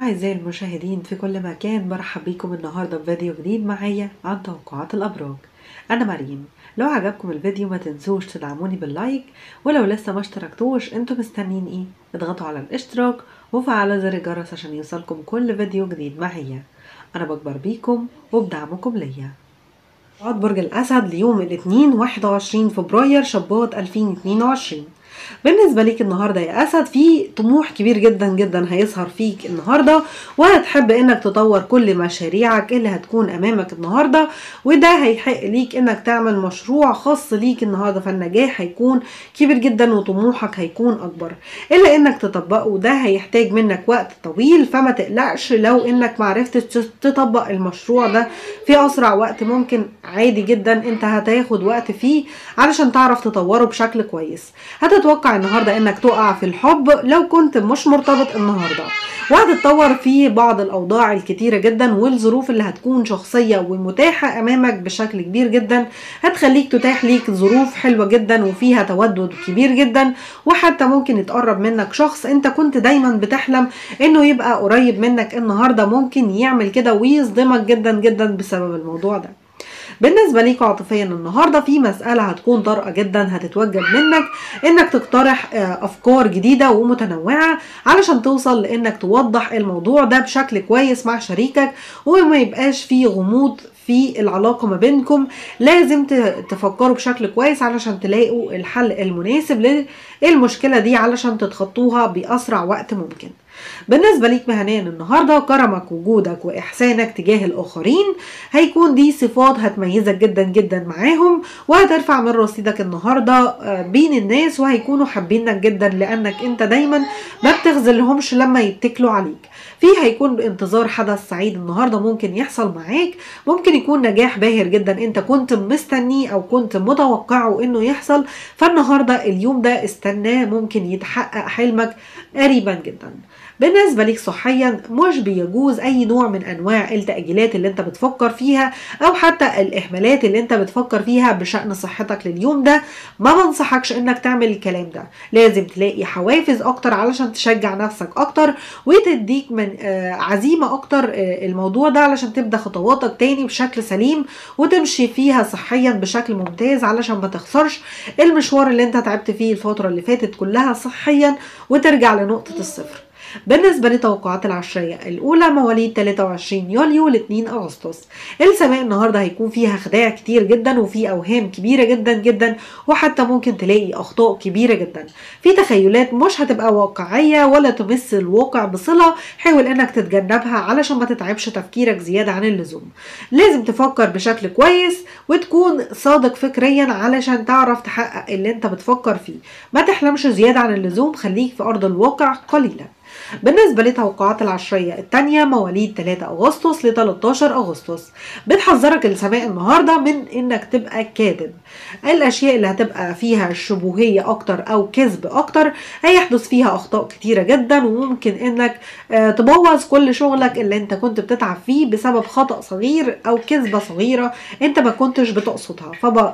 أعزائي المشاهدين في كل مكان برحب بيكم النهاردة بفيديو جديد معايا عن توقعات الأبراج أنا مريم لو عجبكم الفيديو ما تنسوش تدعموني باللايك ولو لسه ما اشتركتوش انتوا مستنيين ايه اضغطوا على الاشتراك وفعلوا زر الجرس عشان يوصلكم كل فيديو جديد معايا أنا بكبر بيكم وبدعمكم ليا توقعات برج الأسد ليوم الاثنين 21 فبراير شباط 2022 بالنسبة ليك النهاردة يا أسد في طموح كبير جدا جدا هيظهر فيك النهاردة وهتحب انك تطور كل مشاريعك اللي هتكون امامك النهاردة وده هيحق ليك انك تعمل مشروع خاص ليك النهاردة فالنجاح هيكون كبير جدا وطموحك هيكون اكبر الا انك تطبقه ده هيحتاج منك وقت طويل فما تقلقش لو انك معرفتش تطبق المشروع ده في اسرع وقت ممكن عادي جدا انت هتاخد وقت فيه علشان تعرف تطوره بشكل كويس هتتوقع النهارده انك تقع في الحب لو كنت مش مرتبط النهارده وهتتطور في بعض الاوضاع الكتيره جدا والظروف اللي هتكون شخصيه ومتاحه امامك بشكل كبير جدا هتخليك تتاح ليك ظروف حلوه جدا وفيها تودد كبير جدا وحتى ممكن يتقرب منك شخص انت كنت دايما بتحلم انه يبقى قريب منك النهارده ممكن يعمل كده ويصدمك جدا جدا بسبب الموضوع ده بالنسبه ليك عاطفيا النهارده في مساله هتكون طارئه جدا هتتوجب منك انك تقترح افكار جديده ومتنوعه علشان توصل لانك توضح الموضوع ده بشكل كويس مع شريكك وما يبقاش فيه غموض في العلاقة ما بينكم لازم تفكروا بشكل كويس علشان تلاقوا الحل المناسب للمشكلة دي علشان تتخطوها بأسرع وقت ممكن بالنسبة ليك مهنيا النهاردة كرمك وجودك وإحسانك تجاه الآخرين هيكون دي صفات هتميزك جدا جدا معاهم وهترفع من رصيدك النهاردة بين الناس وهيكونوا حابينك جدا لأنك أنت دايما ما بتخذلهمش لما يتكلوا عليك في هيكون انتظار حدث سعيد النهارده ممكن يحصل معاك ممكن يكون نجاح باهر جدا انت كنت مستنيه او كنت متوقعه انه يحصل فالنهارده اليوم ده استناه ممكن يتحقق حلمك قريبا جدا بالنسبة ليك صحيا مش بيجوز أي نوع من أنواع التأجيلات اللي أنت بتفكر فيها أو حتى الإهمالات اللي أنت بتفكر فيها بشأن صحتك لليوم ده ما بنصحكش إنك تعمل الكلام ده لازم تلاقي حوافز أكتر علشان تشجع نفسك أكتر وتديك من عزيمة أكتر الموضوع ده علشان تبدأ خطواتك تاني بشكل سليم وتمشي فيها صحيا بشكل ممتاز علشان ما تخسرش المشوار اللي أنت تعبت فيه الفترة اللي فاتت كلها صحيا وترجع لنقطة الصفر بالنسبة لتوقعات العشرية الأولى مواليد 23 يوليو ل 2 أغسطس السماء النهاردة هيكون فيها خداع كتير جدا وفي أوهام كبيرة جدا جدا وحتى ممكن تلاقي أخطاء كبيرة جدا في تخيلات مش هتبقى واقعية ولا تمس الواقع بصلة حاول إنك تتجنبها علشان ما تتعبش تفكيرك زيادة عن اللزوم لازم تفكر بشكل كويس وتكون صادق فكريا علشان تعرف تحقق اللي انت بتفكر فيه ما تحلمش زيادة عن اللزوم خليك في أرض الواقع قليلا بالنسبة لتوقعات العشرية التانية مواليد 3 أغسطس ل 13 أغسطس بتحذرك السماء النهاردة من إنك تبقى كاذب الأشياء اللي هتبقى فيها شبهية أكتر أو كذب أكتر هيحدث فيها أخطاء كتيرة جدا وممكن إنك تبوظ كل شغلك اللي أنت كنت بتتعب فيه بسبب خطأ صغير أو كذبة صغيرة أنت ما كنتش بتقصدها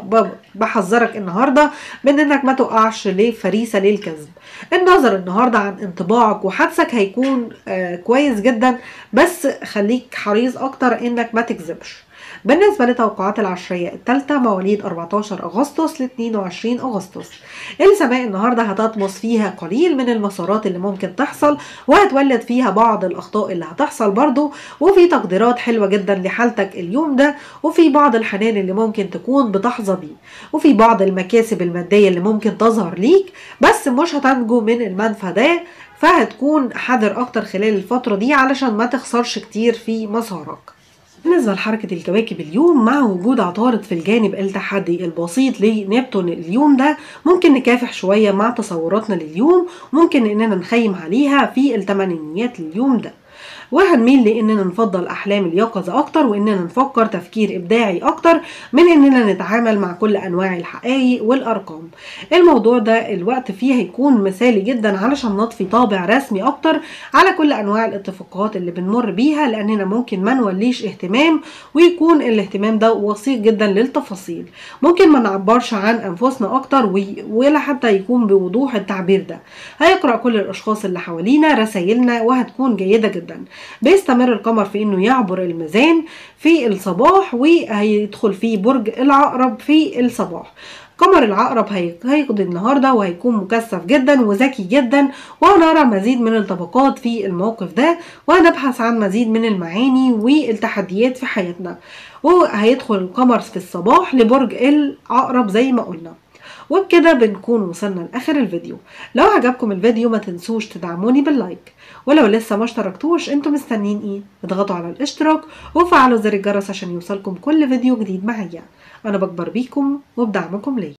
فبحذرك النهاردة من إنك ما تقعش لفريسة للكذب النظر النهاردة عن انطباعك وحدسك هيكون آه كويس جدا بس خليك حريص اكتر انك ما تكذبش بالنسبة لتوقعات العشرية الثالثة مواليد 14 أغسطس ل 22 أغسطس السماء النهاردة هتطمس فيها قليل من المسارات اللي ممكن تحصل وهتولد فيها بعض الأخطاء اللي هتحصل برضو وفي تقديرات حلوة جدا لحالتك اليوم ده وفي بعض الحنان اللي ممكن تكون بتحظى بيه وفي بعض المكاسب المادية اللي ممكن تظهر ليك بس مش هتنجو من المنفى ده فهتكون حذر أكتر خلال الفترة دي علشان ما تخسرش كتير في مسارك بالنسبة لحركة الكواكب اليوم مع وجود عطارد في الجانب التحدي البسيط لنبتون اليوم ده ممكن نكافح شوية مع تصوراتنا لليوم ممكن اننا نخيم عليها في التمانينيات لليوم ده وهنميل لاننا نفضل احلام اليقظه اكتر واننا نفكر تفكير ابداعي اكتر من اننا نتعامل مع كل انواع الحقائق والارقام الموضوع ده الوقت فيه هيكون مثالي جدا علشان نضفي طابع رسمي اكتر على كل انواع الاتفاقات اللي بنمر بيها لاننا ممكن ما نوليش اهتمام ويكون الاهتمام ده وسيط جدا للتفاصيل ممكن ما نعبرش عن انفسنا اكتر ولا حتى يكون بوضوح التعبير ده هيقرا كل الاشخاص اللي حوالينا رسايلنا وهتكون جيده جدا جدا بيستمر القمر في انه يعبر الميزان في الصباح وهيدخل في برج العقرب في الصباح قمر العقرب هيقضي النهارده وهيكون مكثف جدا وذكي جدا وهنرى مزيد من الطبقات في الموقف ده وهنبحث عن مزيد من المعاني والتحديات في حياتنا وهيدخل القمر في الصباح لبرج العقرب زي ما قلنا وبكده بنكون وصلنا لاخر الفيديو لو عجبكم الفيديو ما تنسوش تدعموني باللايك ولو لسه ما اشتركتوش انتم مستنيين ايه اضغطوا على الاشتراك وفعلوا زر الجرس عشان يوصلكم كل فيديو جديد معايا انا بكبر بيكم وبدعمكم ليا